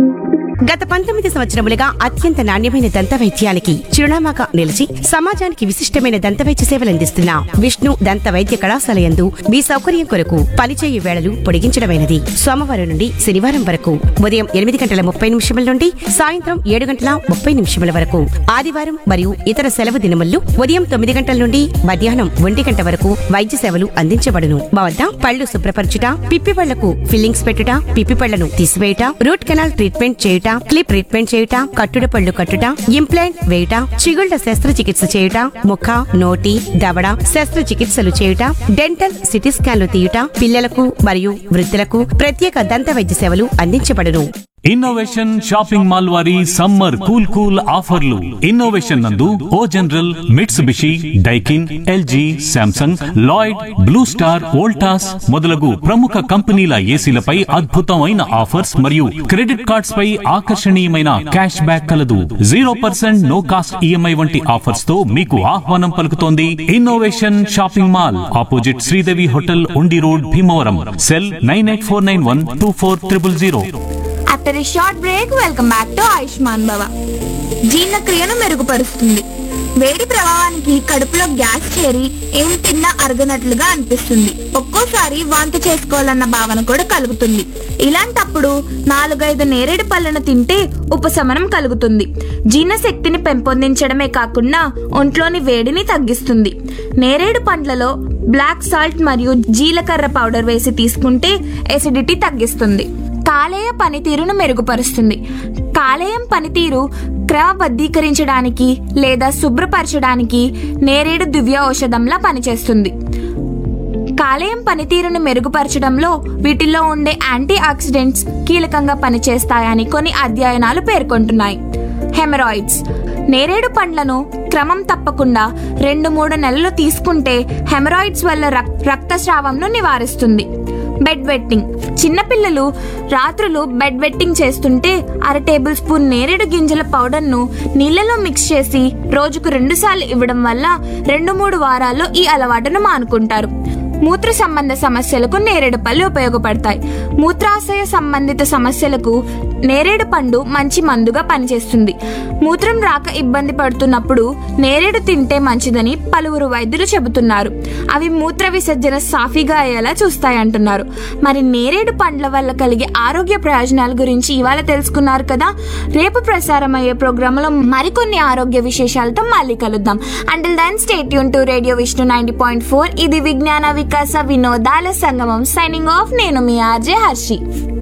గత పంతొమ్మిది సంవత్సరములుగా అత్యంత నాణ్యమైన దంత వైద్యానికి చిరునామాగా నిలిచి సమాజానికి విశిష్టమైన దంత వైద్య సేవలందిస్తున్న విష్ణు దంత వైద్య కళాశాల యందు మీ సౌకర్యం కొరకు పనిచేయు వేళలు పొడిగించడమైనది సోమవారం నుండి శనివారం వరకు ఉదయం ఎనిమిది గంటల ముప్పై నిమిషముల నుండి సాయంత్రం ఏడు గంటల ముప్పై నిమిషముల వరకు ఆదివారం మరియు ఇతర సెలవు దినముల్లో ఉదయం తొమ్మిది గంటల నుండి మధ్యాహ్నం ఒంటి గంట వరకు వైద్య సేవలు అందించబడును మా వద్ద పళ్ళు శుభ్రపరచుట పిప్పి పళ్లకు ఫిల్లింగ్స్ పెట్టుట పిప్పి పళ్లను తీసివేయుట రూట్ కెనాల్ ట్రీట్మెంట్ చేయుట క్లిప్ ట్రీట్మెంట్ చేయుట కట్టుడు పళ్ళు కట్టుట ఇంప్లాంట్ వేయుట చిగుళ్ల శస్త్రచికిత్స చేయుట ముఖ నోటి దవడ శస్త్రచికిత్సలు చేయుట డెంటల్ సిటీ స్కాన్లు తీయుట పిల్లలకు మరియు వృద్ధులకు ప్రత్యేక దంత వైద్య సేవలు అందించబడును ఇన్నోవేషన్ షాపింగ్ మాల్ వారి సమ్మర్ కూల్ కూల్ ఆఫర్లు ఇన్నోవేషన్ నందు O General Mitsubishi Daikin LG Samsung Lloyd Blue Star Voltas మొదలగు ప్రముఖ కంపెనీల ఏసీలపై అద్భుతమైన ఆఫర్స్ మరియు క్రెడిట్ కార్డ్స్ పై ఆకర్షణీయమైన క్యాష్ బ్యాక్ కలదు zero percent no cost EMI వంటి ఆఫర్స్ తో మీకు ఆహ్వానం పలుకుతోంది innovation shopping mall opposite Sridevi hotel Undi road Bhimavaram cell nine eight four nine one two four triple zero after a short break welcome back to Ayushman Bhava జీర్ణక్రియను మెరుగుపరుస్తుంది వేడి ప్రభావానికి కడుపులో గ్యాస్ చేరి ఏం తిన్నా అరగనట్లుగా అనిపిస్తుంది ఒక్కోసారి వాంతి చేసుకోవాలన్న భావన కూడా కలుగుతుంది ఇలాంటప్పుడు నాలుగైదు నేరేడు పళ్ళను తింటే ఉపశమనం కలుగుతుంది జీర్ణశక్తిని పెంపొందించడమే కాకుండా ఒంట్లోని వేడిని తగ్గిస్తుంది నేరేడు పండ్లలో బ్లాక్ సాల్ట్ మరియు జీలకర్ర పౌడర్ వేసి తీసుకుంటే ఎసిడిటీ తగ్గిస్తుంది కాలేయ పనితీరును మెరుగుపరుస్తుంది కాలేయం పనితీరు క్రమబద్ధీకరించడానికి లేదా శుభ్రపరచడానికి నేరేడు దివ్య ఔషధంలా పనిచేస్తుంది కాలేయం పనితీరును మెరుగుపరచడంలో వీటిల్లో ఉండే యాంటీ ఆక్సిడెంట్స్ కీలకంగా పనిచేస్తాయని కొన్ని అధ్యయనాలు పేర్కొంటున్నాయి హెమరాయిడ్స్ నేరేడు పండ్లను క్రమం తప్పకుండా రెండు మూడు నెలలు తీసుకుంటే హెమరాయిడ్స్ వల్ల రక్- రక్తస్రావంను నివారిస్తుంది బెడ్ వెట్టింగ్ చిన్నపిల్లలు రాత్రులు బెడ్ వెట్టింగ్ చేస్తుంటే అర టేబుల్ స్పూన్ నేరేడు గింజల పౌడర్ను నీళ్ళలో మిక్స్ చేసి రోజుకు రెండు సార్లు ఇవ్వడం వల్ల రెండు మూడు వారాల్లో ఈ అలవాటును మానుకుంటారు మూత్ర సంబంధ సమస్యలకు నేరేడు పళ్ళు ఉపయోగపడతాయి మూత్రాశయ సంబంధిత సమస్యలకు నేరేడు పండు మంచి మందుగా పనిచేస్తుంది మూత్రం రాక ఇబ్బంది పడుతున్నప్పుడు నేరేడు తింటే మంచిదని పలువురు వైద్యులు చెబుతున్నారు అవి మూత్ర విసర్జన సాఫీగా అయ్యేలా చూస్తాయంటున్నారు మరి నేరేడు పండ్ల వల్ల కలిగే ఆరోగ్య ప్రయోజనాల గురించి ఇవాళ తెలుసుకున్నారు కదా రేపు ప్రసారమయ్యే ప్రోగ్రాంలో మరికొన్ని ఆరోగ్య విశేషాలతో మళ్ళీ కలుద్దాం అంటిల్ దెన్ స్టేట్ యూన్ to radio Vishnu ninety point four ఇది విజ్ఞాన వికాస వినోదాల సంగమం సైనింగ్ ఆఫ్ నేను మీ ఆర్జే హర్షి